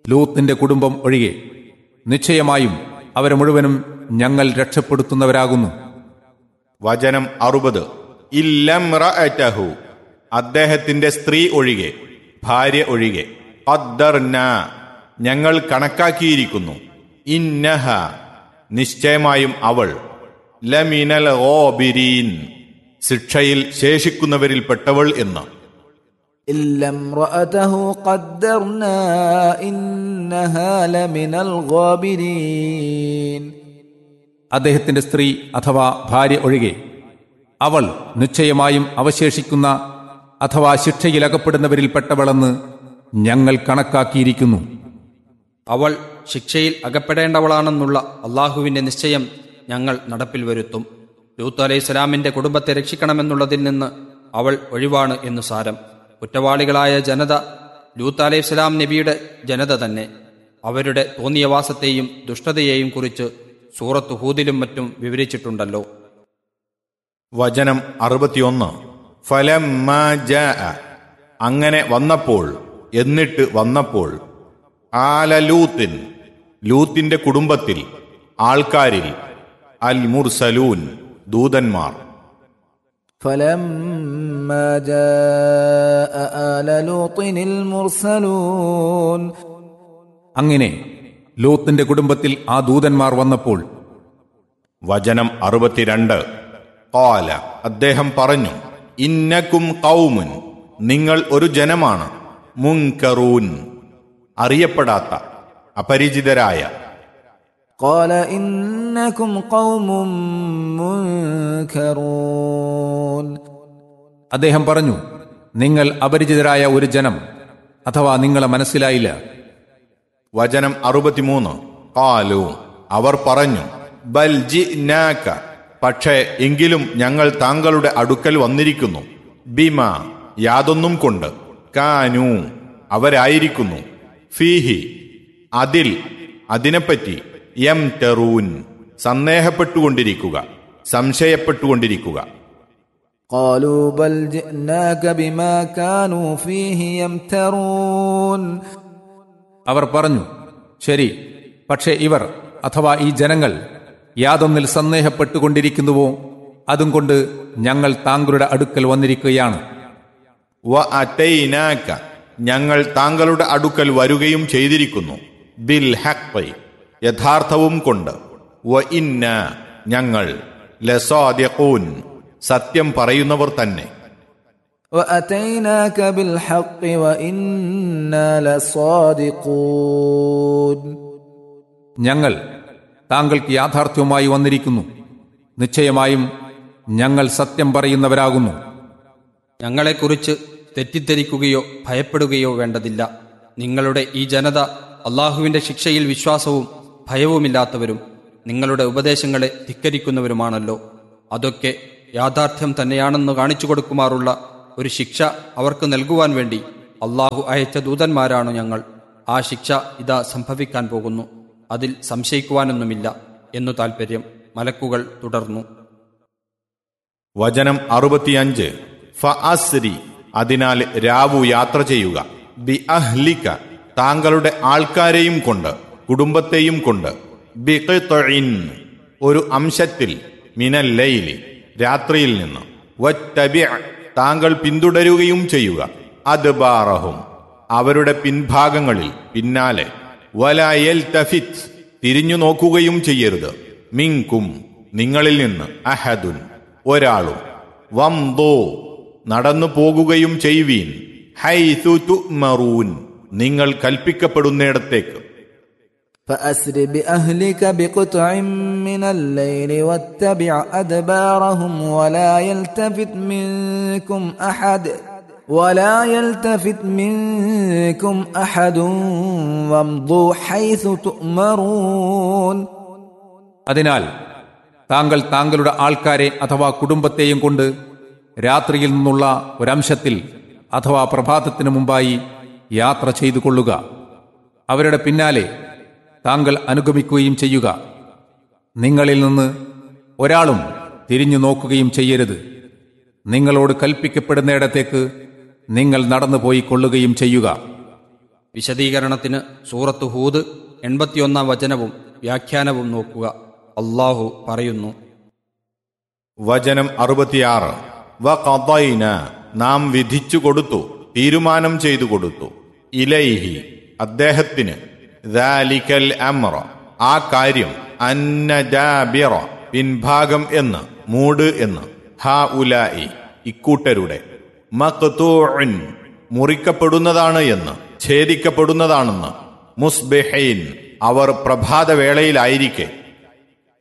ലൂത്തിന്റെ കുടുംബം ഒഴികെ നിശ്ചയമായും അവരെ മുഴുവനും ഞങ്ങൾ രക്ഷപ്പെടുത്തുന്നവരാകുന്നു വചനം അറുപത് ഇല്ലംറഅറ്റഹു അദ്ദേഹത്തിന്റെ സ്ത്രീ ഒഴികെ ഭാര്യ ഒഴികെ ഖദ്ദർന ഞങ്ങൾ കണക്കാക്കിയിരിക്കുന്നു ഇന്നഹ നിശ്ചയമായും അവൾ ലമിനൽ ഓബിരീൻ ശിക്ഷയിൽ ശേഷിക്കുന്നവരിൽപ്പെട്ടവൾ എന്ന് إلا امرأته قدرنا إنها لمن الغابرين അദ്ദേഹത്തിന്റെ സ്ത്രീ അഥവാ ഭാര്യ ഒഴികെ അവൾ നിശ്ചയമായും അവശേഷിക്കുന്ന അഥവാ ശിക്ഷയിലകപ്പെടുന്നവരിൽപ്പെട്ടവളെന്ന് ഞങ്ങൾ കണക്കാക്കിയിരിക്കുന്നു അവൾ ശിക്ഷയിൽ അകപ്പെടേണ്ടവളാണെന്നുള്ള അള്ളാഹുവിന്റെ നിശ്ചയം ഞങ്ങൾ നടപ്പിൽ വരുത്തും ലൂത്ത് അലൈഹി സ്വലാമിന്റെ കുടുംബത്തെ രക്ഷിക്കണമെന്നുള്ളതിൽ നിന്ന് അവൾ ഒഴിവാണ് എന്നു സാരം കുറ്റവാളികളായ ജനത ലൂത്ത് അലൈഹി സ്വലാം നബിയുടെ ജനത തന്നെ അവരുടെ തോന്നിയവാസത്തെയും ദുഷ്ടതയെയും കുറിച്ച് സൂറത്ത് ഹൂദിലും മറ്റും വിവരിച്ചിട്ടുണ്ടല്ലോ വചനം അറുപത്തിയൊന്ന് ഫലം അങ്ങനെ വന്നപ്പോൾ എന്നിട്ട് വന്നപ്പോൾ ആല ലൂത്തിൻ ലൂത്തിന്റെ കുടുംബത്തിൽ ആൾക്കാരിൽ അൽ മുർസലൂൻ ദൂതന്മാർ فلما جاء آل لوط المرسلون അങ്ങനെ ലൂത്തിന്റെ കുടുംബത്തിൽ ആ ദൂതന്മാർ വന്നപ്പോൾ വചനം അറുപത്തിരണ്ട് കാല അദ്ദേഹം പറഞ്ഞു ഇന്നക്കും കൗമുൻ നിങ്ങൾ ഒരു ജനമാണ് മുൻകറൂൻ അറിയപ്പെടാത്ത അപരിചിതരായ قال إنكم قوم منكرون അദ്ദേഹം പറഞ്ഞു നിങ്ങൾ അപരിചിതരായ ഒരു ജനം അഥവാ നിങ്ങളെ മനസ്സിലായില്ല വചനം അറുപത്തിമൂന്ന് കാലു അവർ പറഞ്ഞു ബൽ ജിനാക പക്ഷേ എങ്കിലും ഞങ്ങൾ താങ്കളുടെ അടുക്കൽ വന്നിരിക്കുന്നു ബിമ യാതൊന്നും കൊണ്ട് കാനു അവരായിരിക്കുന്നു ഫീഹി അതിൽ അതിനെപ്പറ്റി യം തെറൂൻ സന്ദേഹപ്പെട്ടുകൊണ്ടിരിക്കുക സംശയപ്പെട്ടുകൊണ്ടിരിക്കുക قالوا بل جئناك بما كانوا فيه يمترون അവർ പറഞ്ഞു ശരി പക്ഷേ ഇവർ അഥവാ ഈ ജനങ്ങൾ യാതൊന്നിൽ സന്ദേഹപ്പെട്ടുകൊണ്ടിരിക്കുന്നുവോ അതും കൊണ്ട് ഞങ്ങൾ താങ്കളുടെ അടുക്കൽ വന്നിരിക്കുകയാണ് വ അതൈനാക ഞങ്ങൾ താങ്കളുടെ അടുക്കൽ വരികയും ചെയ്തിരിക്കുന്നു ബിൽ ഹഖ് യഥാർത്ഥവും കൊണ്ട് വ ഇന്ന ഞങ്ങൾ ലസാദിഖൂൻ സത്യം പറയുന്നവർ തന്നെ وأتيناك بالحق وإنا لصادقون ഞങ്ങൾ താങ്കൾക്ക് യാഥാർത്ഥ്യവുമായി വന്നിരിക്കുന്നു നിശ്ചയമായും ഞങ്ങൾ സത്യം പറയുന്നവരാകുന്നു ഞങ്ങളെക്കുറിച്ച് തെറ്റിദ്ധരിക്കുകയോ ഭയപ്പെടുകയോ വേണ്ടതില്ല നിങ്ങളുടെ ഈ ജനത അള്ളാഹുവിന്റെ ശിക്ഷയിൽ വിശ്വാസവും ഭയവുമില്ലാത്തവരും നിങ്ങളുടെ ഉപദേശങ്ങളെ ധിക്കരിക്കുന്നവരുമാണല്ലോ അതൊക്കെ യാഥാർത്ഥ്യം തന്നെയാണെന്ന് കാണിച്ചു കൊടുക്കുമാറുള്ള ഒരു ശിക്ഷ അവർക്ക് നൽകുവാൻ വേണ്ടി അള്ളാഹു അയച്ച ദൂതന്മാരാണ് ഞങ്ങൾ ആ ശിക്ഷ ഇതാ സംഭവിക്കാൻ പോകുന്നു അതിൽ സംശയിക്കുവാനൊന്നുമില്ല എന്നു താൽപ്പര്യം മലക്കുകൾ തുടർന്നു വചനം അറുപത്തിയഞ്ച് ഫഅസ്രി അതിനാൽ രാവു യാത്ര ചെയ്യുക ബി അഹ്ലിക താങ്കളുടെ ആൾക്കാരെയും കൊണ്ട് കുടുംബത്തെയും കൊണ്ട് ബിഖിത്ഇൻ ഒരു അംശത്തിൽ മിനൽ ലൈലി രാത്രിയിൽ നിന്ന് വത്തബി താങ്കൾ പിന്തുടരുകയും ചെയ്യുക അദ്ബാറഹും അവരുടെ പിൻഭാഗങ്ങളിൽ പിന്നാലെ വലായൽ തഫിത്ത് തിരിഞ്ഞു നോക്കുകയും ചെയ്യരുത് മിങ്കും നിങ്ങളിൽ നിന്ന് അഹദുൻ ഒരാളും വംദോ നടന്നു പോകുകയും ചെയ്യുവീൻ ഹൈതു തുമറൂൻ നിങ്ങൾ കൽപ്പിക്കപ്പെടുന്നിടത്തേക്ക് فأسر بأهلك بقطع من الليل واتبع أدبارهم ولا يلتفت منكم أحد ولا يلتفت منكم أحد وامضوا حيث تؤمرون അതിനാൽ താങ്കൾ താങ്കളുടെ ആൾക്കാരെ അഥവാ കുടുംബത്തെയും കൊണ്ട് രാത്രിയിൽ നിന്നുള്ള ഒരംശത്തിൽ അഥവാ പ്രഭാതത്തിനു മുമ്പായി യാത്ര ചെയ്തു കൊള്ളുക അവരുടെ പിന്നാലെ താങ്കൾ അനുഗമിക്കുകയും ചെയ്യുക നിങ്ങളിൽ നിന്ന് ഒരാളും തിരിഞ്ഞു നോക്കുകയും ചെയ്യരുത് നിങ്ങളോട് കൽപ്പിക്കപ്പെടുന്നിടത്തേക്ക് നിങ്ങൾ നടന്നു പോയി കൊള്ളുകയും ചെയ്യുക വിശദീകരണത്തിന് സൂറത്ത് ഹൂദ് എൺപത്തിയൊന്നാം വചനവും വ്യാഖ്യാനവും നോക്കുക അള്ളാഹു പറയുന്നു വചനം അറുപത്തിയാറ് വ കതൈന നാം വിധിച്ചു കൊടുത്തു തീരുമാനം ചെയ്തു കൊടുത്തു ഇലൈഹി അദ്ദേഹത്തിന് ദാലിക്കൽ അമ്ര ആ കാര്യം അന്ന ജാബിറ പിൻഭാഗം എന്ന് മൂട് എന്ന് ഹ ഉലായി ഇക്കൂട്ടരുടെ മഖ്തൂഉൻ മുറിക്കപ്പെടുന്നതാണ് എന്ന് ഛേദിക്കപ്പെടുന്നതാണെന്ന് മുസ്ബിഹൈൻ അവർ പ്രഭാതവേളയിലായിരിക്കെ